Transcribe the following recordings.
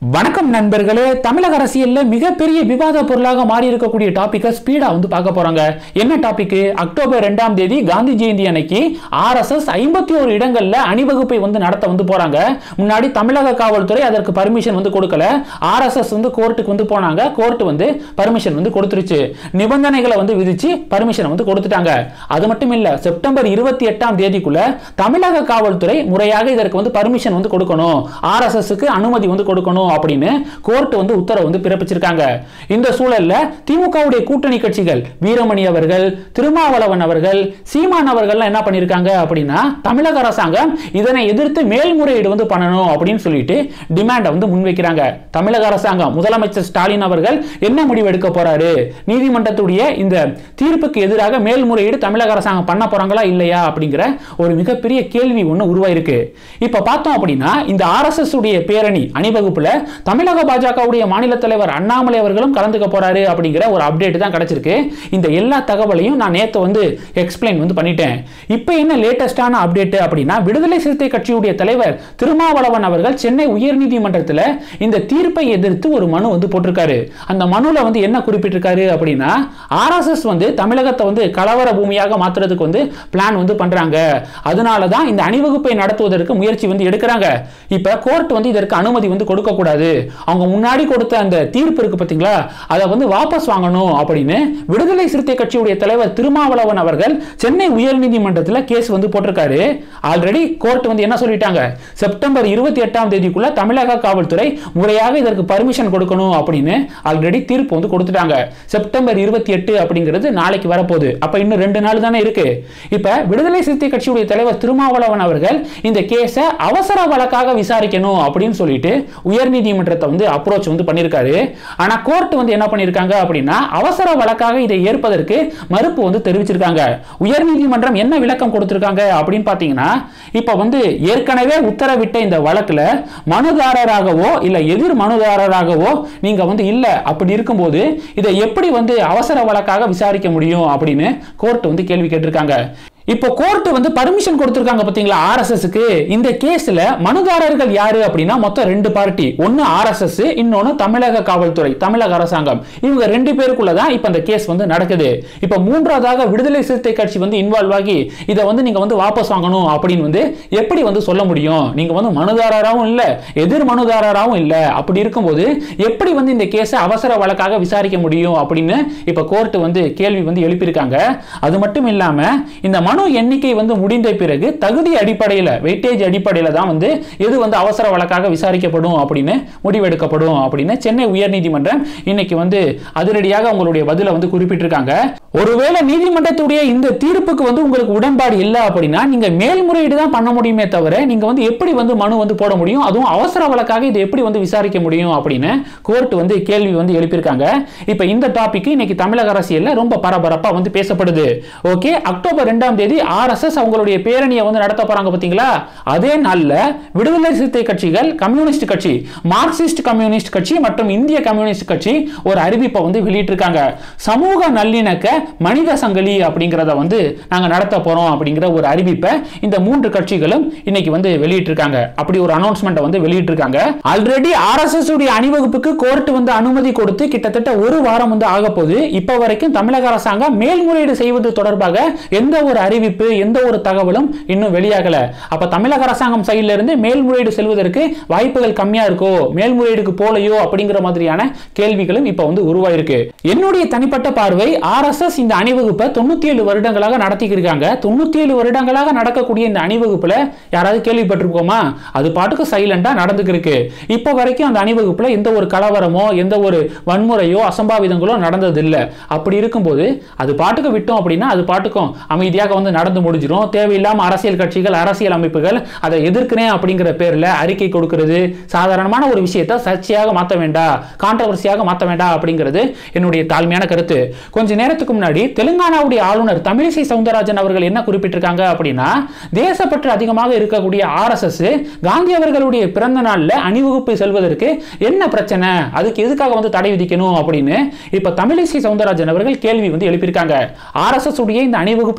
வணக்கம் நண்பர்களே தமிழக அரசியல்ல மிகப்பெரிய விவாத பொருளாக மாறி இருக்கக்கூடிய டாபிக்கை ஸ்பீடா வந்து பார்க்க போறாங்க என்ன டாபிக் அக்டோபர் ரெண்டாம் தேதி காந்தி ஜெயந்தி அன்னைக்கு ஆர்எஸ்எஸ் ஐம்பத்தி ஒரு இடங்கள்ல அணிவகுப்பை வந்து நடத்த வந்து போறாங்க முன்னாடி தமிழக காவல்துறை அதற்கு பர்மிஷன் வந்து கொடுக்கல ஆர்எஸ்எஸ் வந்து கோர்ட்டுக்கு வந்து போனாங்க கோர்ட் வந்து பர்மிஷன் வந்து கொடுத்துருச்சு நிபந்தனைகளை வந்து விதிச்சு பர்மிஷன் வந்து கொடுத்துட்டாங்க அது மட்டும் இல்ல செப்டம்பர் இருபத்தி எட்டாம் தேதிக்குள்ள தமிழக காவல்துறை முறையாக இதற்கு வந்து பர்மிஷன் வந்து கொடுக்கணும் ஆர்எஸ்எஸ்க்கு அனுமதி வந்து கொடுக்கணும் அப்படின்னு கோர்ட் வந்து உத்தரவு வந்து பிறப்பிச்சிருக்காங்க இந்த சூழல்ல திமுகவுடைய கூட்டணி கட்சிகள் வீரமணி அவர்கள் திருமாவளவன் அவர்கள் சீமான் அவர்கள்லாம் என்ன பண்ணிருக்காங்க அப்படின்னா தமிழக அரசாங்கம் இதனை எதிர்த்து மேல்முறையீடு வந்து பண்ணணும் அப்படின்னு சொல்லிட்டு டிமாண்டை வந்து முன்வைக்கிறாங்க தமிழக அரசாங்கம் முதலமைச்சர் ஸ்டாலின் அவர்கள் என்ன முடிவு எடுக்க போறாரு நீதிமன்றத்துடைய இந்த தீர்ப்புக்கு எதிராக மேல்முறையீடு தமிழக அரசாங்கம் பண்ண போறாங்களா இல்லையா அப்படிங்கிற ஒரு மிகப்பெரிய கேள்வி ஒன்று உருவாயிருக்கு இப்ப பார்த்தோம் அப்படின்னா இந்த ஆர்எஸ்எஸ் உடைய பேரணி அணிவகுப்புல தமிழக பாஜகவுடைய மாநில தலைவர் அண்ணாமலை அவர்களும் கலந்துக்க போறாரு அப்படிங்கிற ஒரு அப்டேட் தான் கிடைச்சிருக்கு இந்த எல்லா தகவலையும் நான் நேத்து வந்து எக்ஸ்பிளைன் வந்து பண்ணிட்டேன் இப்போ என்ன லேட்டஸ்டான அப்டேட் அப்படின்னா விடுதலை சிறுத்தை கட்சியுடைய தலைவர் திருமாவளவன் அவர்கள் சென்னை உயர்நீதிமன்றத்தில் இந்த தீர்ப்பை எதிர்த்து ஒரு மனு வந்து போட்டிருக்காரு அந்த மனுல வந்து என்ன குறிப்பிட்டிருக்காரு அப்படின்னா ஆர்எஸ்எஸ் வந்து தமிழகத்தை வந்து கலவர பூமியாக மாத்துறதுக்கு வந்து பிளான் வந்து பண்றாங்க அதனால தான் இந்த அணிவகுப்பை நடத்துவதற்கு முயற்சி வந்து எடுக்கிறாங்க இப்ப கோர்ட் வந்து இதற்கு அனுமதி வந்து கொடுக்க கூடாது அவங்க முன்னாடி கொடுத்த அந்த தீர்ப்பு இருக்கு பாத்தீங்களா அதை வந்து வாபஸ் வாங்கணும் அப்படின்னு விடுதலை சிறுத்தை கட்சியுடைய தலைவர் திருமாவளவன் அவர்கள் சென்னை உயர்நீதிமன்றத்தில் கேஸ் வந்து போட்டிருக்காரு ஆல்ரெடி கோர்ட் வந்து என்ன சொல்லிட்டாங்க செப்டம்பர் இருபத்தி எட்டாம் தேதிக்குள்ள தமிழக காவல்துறை முறையாக இதற்கு பர்மிஷன் கொடுக்கணும் அப்படின்னு ஆல்ரெடி தீர்ப்பு வந்து கொடுத்துட்டாங்க செப்டம்பர் இருபத்தி எட்டு அப்படிங்கிறது நாளைக்கு வரப்போகுது அப்ப இன்னும் ரெண்டு நாள் தானே இருக்கு இப்ப விடுதலை சிறுத்தை கட்சியுடைய தலைவர் திருமாவளவன் அவர்கள் இந்த கேஸை அவசர வழக்காக விசாரிக்கணும் அப்படின்னு சொல்லிட்டு உயர்நீதிமன்றத்தை வந்து அப்ரோச் வந்து பண்ணியிருக்காரு ஆனா கோர்ட் வந்து என்ன பண்ணியிருக்காங்க அப்படின்னா அவசர வழக்காக இதை ஏற்பதற்கு மறுப்பு வந்து தெரிவிச்சிருக்காங்க உயர்நீதிமன்றம் என்ன விளக்கம் கொடுத்திருக்காங்க அப்படின்னு பார்த்தீங்கன்னா இப்போ வந்து ஏற்கனவே உத்தரவிட்ட இந்த வழக்குல மனுதாரராகவோ இல்ல எதிர் மனுதாரராகவோ நீங்க வந்து இல்ல அப்படி இருக்கும்போது இதை எப்படி வந்து அவசர வழக்காக விசாரிக்க முடியும் அப்படின்னு கோர்ட் வந்து கேள்வி கேட்டிருக்காங்க இப்போ கோர்ட் வந்து பர்மிஷன் கொடுத்திருக்காங்க பாத்தீங்களா ஆர்எஸ்எஸ்க்கு இந்த கேஸ்ல மனுதாரர்கள் யாரு அப்படின்னா மொத்தம் ரெண்டு பார்ட்டி ஒன்னு ஆர்எஸ்எஸ் இன்னொன்னு தமிழக காவல்துறை தமிழக அரசாங்கம் இவங்க ரெண்டு பேருக்குள்ள தான் இப்போ இந்த கேஸ் வந்து நடக்குது இப்போ மூன்றாவதாக விடுதலை சிறுத்தை கட்சி வந்து இன்வால்வ் ஆகி இதை வந்து நீங்க வந்து வாபஸ் வாங்கணும் அப்படின்னு வந்து எப்படி வந்து சொல்ல முடியும் நீங்க வந்து மனுதாரராகவும் இல்ல எதிர் மனுதாரராகவும் இல்ல அப்படி இருக்கும்போது எப்படி வந்து இந்த கேஸை அவசர வழக்காக விசாரிக்க முடியும் அப்படின்னு இப்போ கோர்ட் வந்து கேள்வி வந்து எழுப்பியிருக்காங்க அது மட்டும் இல்லாம இந்த மனு எண்ணிக்கை வந்து முடிந்த பிறகு தகுதி அடிப்படையில் வெயிட்டேஜ் அடிப்படையில் தான் வந்து எது வந்து அவசர வழக்காக விசாரிக்கப்படும் அப்படின்னு முடிவெடுக்கப்படும் அப்படின்னு சென்னை உயர்நீதிமன்றம் இன்னைக்கு வந்து அதிரடியாக உங்களுடைய பதிலை வந்து குறிப்பிட்டிருக்காங்க ஒருவேளை நீதிமன்றத்துடைய இந்த தீர்ப்புக்கு வந்து உங்களுக்கு உடன்பாடு இல்லை அப்படின்னா நீங்க மேல்முறையீடு தான் பண்ண முடியுமே தவிர நீங்க வந்து எப்படி வந்து மனு வந்து போட முடியும் அதுவும் அவசர வழக்காக இதை எப்படி வந்து விசாரிக்க முடியும் அப்படின்னு கோர்ட் வந்து கேள்வி வந்து எழுப்பியிருக்காங்க இப்போ இந்த டாபிக் இன்னைக்கு தமிழக அரசியல்ல ரொம்ப பரபரப்பா வந்து பேசப்படுது ஓகே அக்டோபர் ரெண்டாம் தேதி ஆர்எஸ்எஸ் அவங்களுடைய பேரணியை வந்து நடத்த போறாங்க பாத்தீங்களா அதே நாள்ல விடுதலை சிறுத்தை கட்சிகள் கம்யூனிஸ்ட் கட்சி மார்க்சிஸ்ட் கம்யூனிஸ்ட் கட்சி மற்றும் இந்திய கம்யூனிஸ்ட் கட்சி ஒரு அறிவிப்பை வந்து வெளியிட்டிருக்காங்க சமூக நல்லிணக்க மனித சங்கிலி அப்படிங்கிறத வந்து நாங்க நடத்த போறோம் அப்படிங்கிற ஒரு அறிவிப்பை இந்த மூன்று கட்சிகளும் இன்னைக்கு வந்து வெளியிட்டிருக்காங்க அப்படி ஒரு அனௌன்ஸ்மெண்ட் வந்து வெளியிட்டிருக்காங்க ஆல்ரெடி ஆர்எஸ்எஸ் உடைய அணிவகுப்புக்கு கோர்ட் வந்து அனுமதி கொடுத்து கிட்டத்தட்ட ஒரு வாரம் வந்து ஆக போகுது இப்ப வரைக்கும் தமிழக அரசாங்கம் மேல்முறையீடு செய்வது தொடர்பாக எந்த ஒரு அறிவிப்பு எந்த ஒரு தகவலும் இன்னும் வெளியாகல அப்ப தமிழக அரசாங்கம் சைடுல இருந்து மேல்முறையீடு செல்வதற்கு வாய்ப்புகள் கம்மியா இருக்கோ மேல்முறையீடுக்கு போலையோ அப்படிங்கிற மாதிரியான கேள்விகளும் இப்ப வந்து உருவாயிருக்கு என்னுடைய தனிப்பட்ட பார்வை ஆர்எஸ்எஸ் இந்த அணிவகுப்பை தொண்ணூத்தி ஏழு வருடங்களாக நடத்திக்கிட்டு இருக்காங்க தொண்ணூத்தி ஏழு வருடங்களாக நடக்கக்கூடிய இந்த அணிவகுப்புல யாராவது கேள்விப்பட்டிருக்கோமா அது பாட்டுக்கு சைலண்டா நடந்துக்கிருக்கு இப்போ வரைக்கும் அந்த அணிவகுப்புல எந்த ஒரு கலவரமோ எந்த ஒரு வன்முறையோ அசம்பாவிதங்களோ நடந்தது இல்லை அப்படி இருக்கும்போது அது பாட்டுக்கு விட்டோம் அப்படின்னா அது பாட்டுக்கும் அமைதியாக வந்து நடந்து முடிஞ்சிடும் தேவையில்லாம அரசியல் கட்சிகள் அரசியல் அமைப்புகள் அதை எதிர்க்கிறேன் அப்படிங்கிற பேர்ல அறிக்கை கொடுக்கிறது சாதாரணமான ஒரு விஷயத்தை சர்ச்சையாக மாற்ற வேண்டாம் கான்ட்ரவர்சியாக மாற்ற வேண்டாம் அப்படிங்கிறது என்னுடைய தாழ்மையான கருத்து கொஞ்ச நேரத்துக்கு முன்னாடி தெலுங்கானாவுடைய ஆளுநர் தமிழிசை சவுந்தரராஜன் அவர்கள் என்ன குறிப்பிட்டிருக்காங்க அப்படின்னா தேசப்பற்று அதிகமாக இருக்கக்கூடிய ஆர்எஸ்எஸ் காந்தி அவர்களுடைய பிறந்த நாள்ல அணிவகுப்பு செல்வதற்கு என்ன பிரச்சனை அதுக்கு எதுக்காக வந்து தடை விதிக்கணும் அப்படின்னு இப்ப தமிழிசை சவுந்தரராஜன் அவர்கள் கேள்வி வந்து எழுப்பியிருக்காங்க ஆர்எஸ்எஸ் உடைய இந்த அணிவகுப்பை பற்றியும்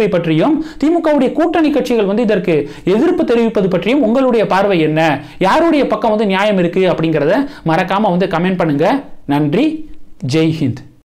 பற்றியும் திமுகவுடைய கூட்டணி கட்சிகள் வந்து இதற்கு எதிர்ப்பு தெரிவிப்பது பற்றியும் உங்களுடைய பார்வை என்ன யாருடைய பக்கம் வந்து நியாயம் இருக்கு அப்படிங்கிறத மறக்காம வந்து கமெண்ட் பண்ணுங்க நன்றி ஜெய் ஹிந்த்